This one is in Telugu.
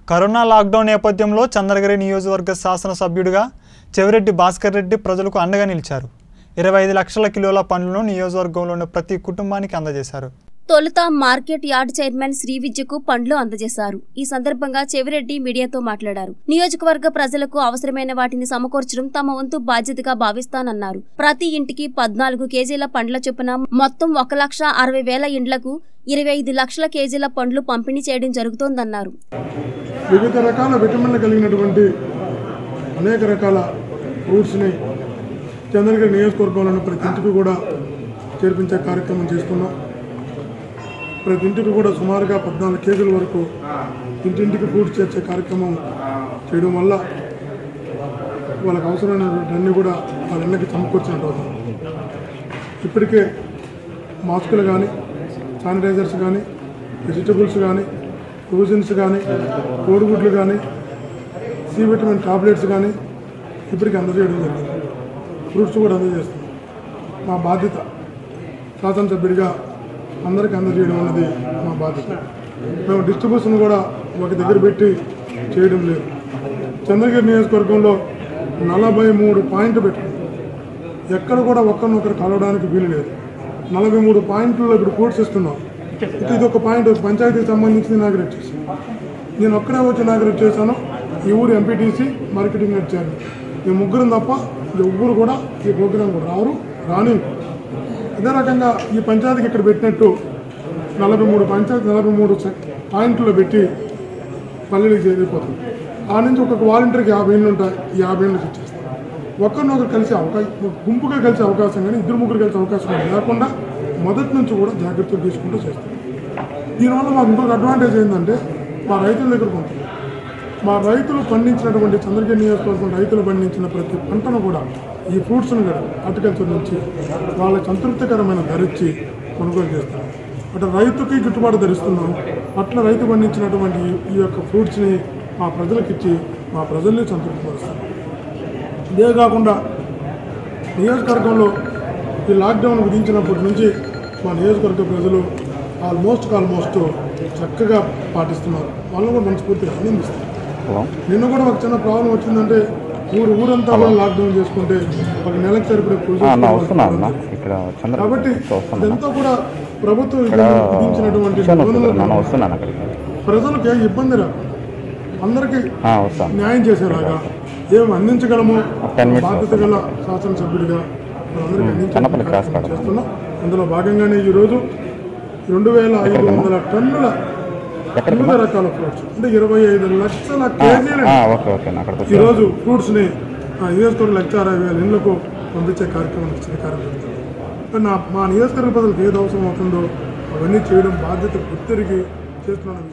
కరోనా లాక్డౌన్ నేపథ్యంలో చంద్రగిరి నియోజకవర్గ శాసనసభ్యుడిగా చెవిరెడ్డి భాస్కర్ రెడ్డి ప్రజలకు అండగా నిలిచారు ఇరవై ఐదు లక్షల కిలోల పండ్లను నియోజకవర్గంలోని ప్రతి కుటుంబానికి అందజేశారు తొలుత మార్కెట్ యార్డ్ చైర్మన్ శ్రీ విద్యకు పండ్లు అందజేశారు ఈ సందర్భంగా చెవిరెడ్డి మీడియాతో మాట్లాడారు నియోజకవర్గ ప్రజలకు అవసరమైన వాటిని సమకూర్చడం తమ వంతు బాధ్యతగా భావిస్తానన్నారు ప్రతి ఇంటికి పద్నాలుగు కేజీల పండ్ల చొప్పున మొత్తం ఒక లక్ష అరవై వేల ఇండ్లకు ఇరవై ఐదు లక్షల కేజీల పండ్లు పంపిణీ చేయడం జరుగుతోందన్నారు వివిధ రకాల విటమిన్లు కలిగినటువంటి అనేక రకాల ఫ్రూట్స్ని చంద్రగిరి నియోజకవర్గంలోని ప్రతి ఇంటికి కూడా చేర్పించే కార్యక్రమం చేస్తున్నాం ప్రతి ఇంటికి కూడా సుమారుగా పద్నాలుగు కేజీల వరకు ఇంటింటికి ఫ్రూట్స్ చేర్చే కార్యక్రమం చేయడం వల్ల వాళ్ళకి అవసరమైనటువంటి అన్నీ కూడా వాళ్ళ ఎన్నకి సమకూర్చినట్టు అవుతుంది ఇప్పటికే మాస్కులు కానీ శానిటైజర్స్ కానీ వెజిటబుల్స్ కానీ ప్రొవిజన్స్ కానీ కోడిగుడ్లు కానీ సి విటమిన్ టాబ్లెట్స్ కానీ ఇప్పటికి అందజేయడం జరిగింది ఫ్రూట్స్ కూడా అందజేస్తున్నాం మా బాధ్యత శాసనసభ్యుడిగా అందరికీ అందజేయడం అన్నది మా బాధ్యత మేము డిస్ట్రిబ్యూషన్ కూడా ఒక దగ్గర పెట్టి చేయడం లేదు చంద్రగిరి నియోజకవర్గంలో నలభై మూడు పాయింట్లు పెట్టుకున్నాం ఎక్కడ కూడా ఒక్కరినొకరు కలవడానికి వీలు లేదు నలభై మూడు పాయింట్లో ఇప్పుడు కోర్స్ ఇస్తున్నాం ఇక ఇది ఒక పాయింట్ పంచాయతీకి సంబంధించి ఇనాగ్రేట్ చేశాను నేను ఒక్కడే వచ్చి ఇనాగ్రేట్ చేశాను ఈ ఊరు ఎంపీటీసీ మార్కెటింగ్ హెడ్ చైర్మన్ ఈ ముగ్గురం తప్ప ఎవ్వరు కూడా ఈ ప్రోగ్రాం కూడా రారు రాని అదే రకంగా ఈ పంచాయతీకి ఇక్కడ పెట్టినట్టు నలభై మూడు పంచాయతీ నలభై మూడు పాయింట్లో పెట్టి పల్లెలకు చేరిపోతుంది ఆ నుంచి ఒక్కొక్క వాలంటీర్కి యాభై ఏళ్ళు ఉంటాయి ఈ యాభై ఏళ్ళకి ఇచ్చేస్తాం ఒకరినొకరు కలిసే అవకాశం గుంపుగా కలిసే అవకాశం కానీ ఇద్దరు ముగ్గురు కలిసే అవకాశం కానీ లేకుండా మొదటి నుంచి కూడా జాగ్రత్తలు తీసుకుంటూ చేస్తాం దీనివల్ల మాకు ఇంకొక అడ్వాంటేజ్ ఏంటంటే మా రైతుల దగ్గరకు ఉంటుంది మా రైతులు పండించినటువంటి చంద్రగిరి నియోజకవర్గం రైతులు పండించిన ప్రతి పంటను కూడా ఈ ఫ్రూట్స్ను కూడా హార్టికల్చర్ నుంచి వాళ్ళ సంతృప్తికరమైన ధర ఇచ్చి కొనుగోలు చేస్తాం అటు రైతుకి గిట్టుబాటు ధరిస్తున్నాం అట్లా రైతు పండించినటువంటి ఈ- ఈ యొక్క ఫ్రూట్స్ని మా ప్రజలకు ఇచ్చి మా ప్రజల్ని సంతృప్తిపరుస్తాం ఇదే కాకుండా నియోజకవర్గంలో ఈ లాక్డౌన్ విధించినప్పటి నుంచి మా నియోజకవర్గ ప్రజలు ఆల్మోస్ట్ ఆల్మోస్ట్ చక్కగా పాటిస్తున్నారు వాళ్ళని కూడా మనస్ఫూర్తిగా అభినందిస్తారు నిన్న కూడా ఒక చిన్న ప్రాబ్లం వచ్చిందంటే ఊరు ఊరంతా కూడా లాక్డౌన్ చేసుకుంటే ఒక నెలకు సరిపడే పూజ అన్న వస్తున్నా అన్న ఇక్కడ చంద్ర కాబట్టి వస్తున్నా ఇదంతా కూడా ప్రభుత్వం ఇక్కడ విధించినటువంటి విషయం వస్తుంది నిబంధనలు నాన్న వస్తున్నాను అక్కడికి ప్రజలకు ఏ ఇబ్బంది రాదు అందరికీ ఆ, వస్తాను న్యాయం చేసేలాగా ఏం అందించగలము ten minutes బాధ్యత గల శాసనసభ్యుడిగా మనందరికీ అందించే కన్నపల్లి క్రాస్ కార్యక్రమం కాడ. చేస్తున్నాం అందులో భాగంగానే ఈరోజు రెండు వేల ఐదు వందల టన్నుల ఎక్కడికి వివిధ రకాల ఫ్రూట్స్ అంటే ఇరవై ఐదు లక్షల ఆ, కేజీలు ఆ, ఓకే ఓకే అన్న అక్కడికి వచ్చి ఈరోజు ఫ్రూట్స్ని నియోజకవర్గ లక్ష అరవై వేల ఇళ్లకు పంపించే కార్యక్రమం శ్రీకారం చుడుతుంది కానీ నా మా నియోజకవర్గ ప్రజలకు ఏది అవసరం అవుతుందో అవన్నీ చేయడం బాధ్యత గుర్తిరిగి చేస్తున్నాను